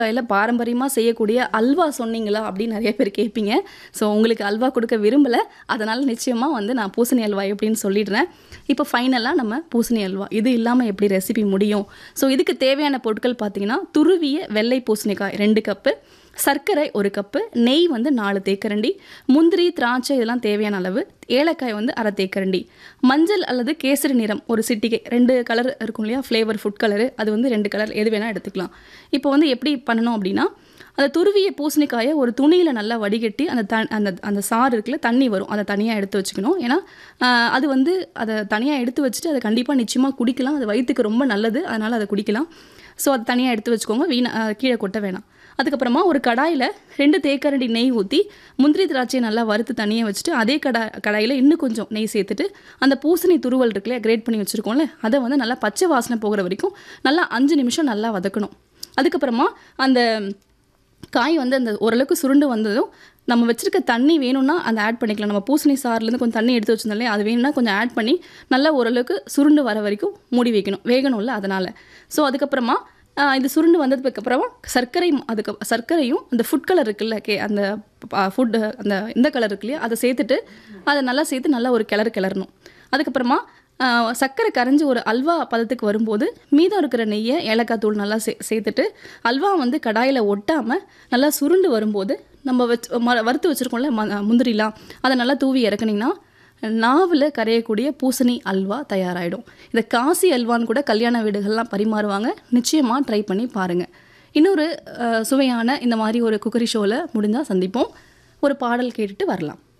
இல்ல பாரம்பரியமா செய்யக்கூடிய அல்வா சொன்னீங்களா? அப்படின்னு நெறைய பேர் கேட்பீங்க. ஸோ உங்களுக்கு அல்வா குடுக்க விரும்பல. அதனால நிச்சயமா வந்து நான் பூசணி அல்வா எப்படின்னு சொல்லிடுறேன். இப்போ ஃபைனலா நம்ம பூசணி அல்வா. இது இல்லாம எப்படி ரெசிபி முடியும்? ஸோ இதுக்கு தேவையான பொருட்கள் பார்த்தீங்கன்னா, துருவிய வெள்ளை பூசணிக்காய் 2 கப்பு, சர்க்கரை 1 கப்பு, நெய் வந்து 4 தேக்கரண்டி, முந்திரி, திராட்சை இதெல்லாம் தேவையான அளவு, ஏலக்காய் வந்து 1/2 தேக்கரண்டி, மஞ்சள் அல்லது கேசரி நிறம் ஒரு சிட்டிகை 2 கலர் இருக்கும் இல்லையா? ஃப்ளேவர் ஃபுட் கலரு அது வந்து 2 கலர் எது வேணா எடுத்துக்கலாம். இப்போ வந்து எப்படி பண்ணணும் அப்படின்னா, அந்த துருவிய பூசணிக்காய ஒரு துணியில நல்லா வடிகட்டி அந்த த அந்த அந்த சாறு இருக்குல்ல, தண்ணி வரும். அத தனியா எடுத்து வச்சுக்கணும். ஏன்னா, அ அது வந்து அத தனியா எடுத்து வச்சுட்டு, அத கண்டிப்பா நிச்சயமா குடிக்கலாம். அது வயித்துக்கு ரொம்ப நல்லது. அதனால அத குடிக்கலாம். ஸோ அது தனியா எடுத்து வச்சுக்கோங்க. வீணா அ கீழ கொட்ட வேணாம். அதுக்கப்புறமா ஒரு கடாயில 2 தேக்கரண்டி நெய் ஊத்தி, முந்திரி, திராட்சைய நல்லா வறுத்து தனியா வச்சுட்டு, அதே கடா கடாயில இன்னும் கொஞ்சம் நெய் சேர்த்துட்டு, அந்த பூசணி துருவல் இருக்கு இல்லையா? கிரேட் பண்ணி வச்சிருக்கோம்ல, அத வந்து நல்லா பச்சை வாசனை போகிற வரைக்கும் நல்லா 5 நிமிஷம் நல்லா வதக்கணும். அதுக்கப்புறமா அந்த காய் வந்து அந்த ஓரளவுக்கு சுருண்டு வந்ததும், நம்ம வச்சிருக்க தண்ணி வேணும்னா அந்த ஆட் பண்ணிக்கலாம். நம்ம பூசணி சாறுலேருந்து கொஞ்சம் தண்ணி எடுத்து வச்சிருந்தோம் இல்லையா? அது வேணும்னா கொஞ்சம் ஆட் பண்ணி, நல்லா ஓரளவுக்கு சுருண்டு வர வரைக்கும் மூடி வைக்கணும். வேகணும்ல அதனால. ஸோ அதுக்கப்புறமா அ இது சுருண்டு வந்ததுக்கப்புறமா சர்க்கரை அதுக்கு சர்க்கரையும் அந்த ஃபுட் கலர் இருக்குல்ல, கே அந்த ப ஃபுட் அந்த இந்த கலர் இருக்கு இல்லையா? அத சேர்த்துட்டு, அத நல்லா சேர்த்து நல்லா ஒரு கிளறு கிளறணும். அதுக்கப்புறமா அ சர்க்கரை கரைஞ்சு ஒரு அல்வா பதத்துக்கு வரும்போது, மீதம் இருக்கிற நெய்ய, ஏலக்காய் தூள் நல்லா சே சேர்த்துட்டு, அல்வா வந்து கடாயில ஒட்டாம நல்லா சுருண்டு வரும்போது, நம்ம வச் ம வறுத்து வச்சிருக்கோம்ல ம முந்திரிலாம், அத நல்லா தூவி இறக்குனீங்கன்னா, நாவுல கரையக்கூடிய பூசணி அல்வா தயாராயிடும். இத காசி அல்வான்னு கூட கல்யாண வீடுகள்லாம் பரிமாறுவாங்க. நிச்சயமா ட்ரை பண்ணி பாருங்க. இன்னொரு அ சுவையான இந்த மாரி ஒரு குக்கரி ஷோல முடிஞ்சா சந்திப்போம். ஒரு பாடல் கேட்டுட்டு வரலாம்.